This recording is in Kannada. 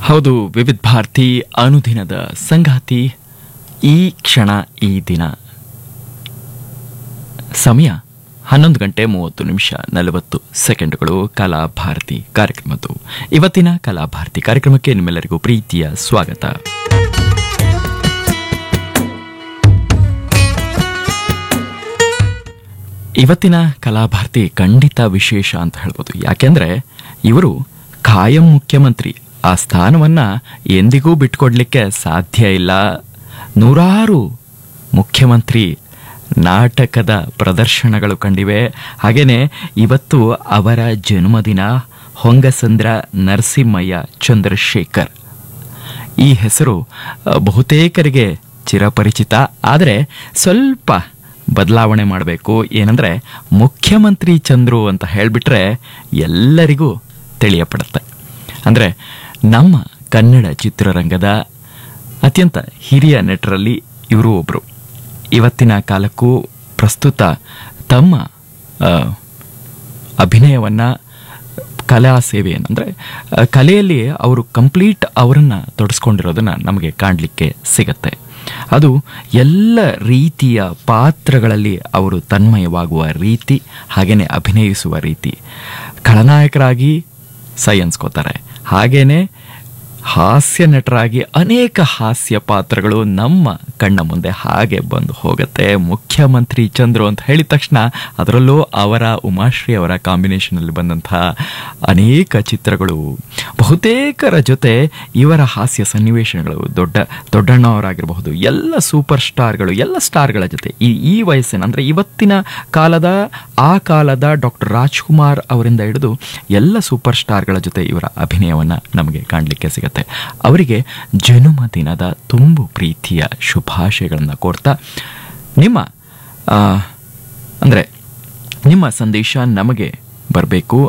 ಹೌದು ವಿವಿಧ ಭಾರತಿ ಅನುದಿನದ ಸಂಗಾತಿ ಈ ಕ್ಷಣ ಈ ದಿನ ಸಮಯ ಹನ್ನೊಂದು ಗಂಟೆ ಮೂವತ್ತು ನಿಮಿಷ ನಲವತ್ತು ಸೆಕೆಂಡ್ಗಳು ಕಲಾಭಾರತಿ ಕಾರ್ಯಕ್ರಮದ್ದು ಇವತ್ತಿನ ಕಲಾಭಾರತಿ ಕಾರ್ಯಕ್ರಮಕ್ಕೆ ನಿಮ್ಮೆಲ್ಲರಿಗೂ ಪ್ರೀತಿಯ ಸ್ವಾಗತ ಇವತ್ತಿನ ಕಲಾಭಾರತಿ ಖಂಡಿತ ವಿಶೇಷ ಅಂತ ಹೇಳ್ಬೋದು ಯಾಕೆಂದ್ರೆ ಇವರು ಖಾಯಂ ಮುಖ್ಯಮಂತ್ರಿ ಆ ಸ್ಥಾನವನ್ನ ಎಂದಿಗೂ ಬಿಟ್ಕೊಡ್ಲಿಕ್ಕೆ ಸಾಧ್ಯ ಇಲ್ಲ ನೂರಾರು ಮುಖ್ಯಮಂತ್ರಿ ನಾಟಕದ ಪ್ರದರ್ಶನಗಳು ಕಂಡಿವೆ ಹಾಗೇನೆ ಇವತ್ತು ಅವರ ಜನ್ಮದಿನ ಹೊಂಗಸಂದ್ರ ನರಸಿಂಹಯ್ಯ ಚಂದ್ರಶೇಖರ್ ಈ ಹೆಸರು ಅ, ಬಹುತೇಕರಿಗೆ ಚಿರಪರಿಚಿತ ಆದರೆ ಸ್ವಲ್ಪ ಬದಲಾವಣೆ ಮಾಡಬೇಕು ಏನಂದ್ರೆ ಮುಖ್ಯಮಂತ್ರಿ ಚಂದ್ರು ಅಂತ ಹೇಳಿಬಿಟ್ರೆ ಎಲ್ಲರಿಗೂ ತಿಳಿಯಪಡುತ್ತೆ ಅಂದರೆ ನಮ್ಮ ಕನ್ನಡ ಚಿತ್ರರಂಗದ ಅತ್ಯಂತ ಹಿರಿಯ ನಟರಲ್ಲಿ ಇವರು ಒಬ್ಬರು ಇವತ್ತಿನ ಕಾಲಕ್ಕೂ ಪ್ರಸ್ತುತ ತಮ್ಮ ಆ, ಅಭಿನಯವನ್ನ ಕಲಾ ಸೇವೆಯನ್ನು ಅಂದರೆ ಕಲೆಯಲ್ಲಿ ಅವರು ಕಂಪ್ಲೀಟ್ ಅವರನ್ನು ತೊಡಸ್ಕೊಂಡಿರೋದನ್ನ ನಮಗೆ ಕಾಣಲಿಕ್ಕೆ ಸಿಗತ್ತೆ ಅದು ಎಲ್ಲ ರೀತಿಯ ಪಾತ್ರಗಳಲ್ಲಿ ಅವರು ತನ್ಮಯವಾಗುವ ರೀತಿ ಹಾಗೇನೆ ಅಭಿನಯಿಸುವ ರೀತಿ ಖಳನಾಯಕರಾಗಿ ಸೈ ಅನ್ಸ್ಕೋತಾರೆ ಹಾಗೇನೆ ಹಾಸ್ಯ ನಟರಾಗಿ ಅನೇಕ ಹಾಸ್ಯ ಪಾತ್ರಗಳು ನಮ್ಮ ಕಣ್ಣ ಮುಂದೆ ಹಾಗೆ ಬಂದು ಹೋಗುತ್ತೆ ಮುಖ್ಯಮಂತ್ರಿ ಚಂದ್ರು ಅಂತ ಹೇಳಿದ ತಕ್ಷಣ ಅದರಲ್ಲೂ ಅವರ ಉಮಾಶ್ರೀ ಅವರ ಕಾಂಬಿನೇಷನಲ್ಲಿ ಬಂದಂತಹ ಅನೇಕ ಚಿತ್ರಗಳು ಬಹುತೇಕರ ಜೊತೆ ಇವರ ಹಾಸ್ಯ ಸನ್ನಿವೇಶಗಳು ದೊಡ್ಡ ದೊಡ್ಡಣ್ಣ ಅವರಾಗಿರಬಹುದು ಎಲ್ಲ ಸೂಪರ್ ಸ್ಟಾರ್ಗಳು ಎಲ್ಲ ಸ್ಟಾರ್ಗಳ ಜೊತೆ ಈ ಈ ವಯಸ್ಸಿನ ಅಂದರೆ ಇವತ್ತಿನ ಕಾಲದ ಆ ಕಾಲದ ಡಾಕ್ಟರ್ ರಾಜ್ಕುಮಾರ್ ಅವರಿಂದ ಹಿಡಿದು ಎಲ್ಲ ಸೂಪರ್ ಸ್ಟಾರ್ಗಳ ಜೊತೆ ಇವರ ಅಭಿನಯವನ್ನು ನಮಗೆ ಕಾಣಲಿಕ್ಕೆ ಸಿಗುತ್ತೆ ಅವರಿಗೆ ಜನ್ಮದಿನದ ತುಂಬು ಪ್ರೀತಿಯ ಶುಭಾಶಯಗಳನ್ನು ಕೋರ್ತಾ ನಿಮ್ಮ ಆ, ಅಂದರೆ ನಿಮ್ಮ ಸಂದೇಶ ನಮಗೆ ಬರಬೇಕು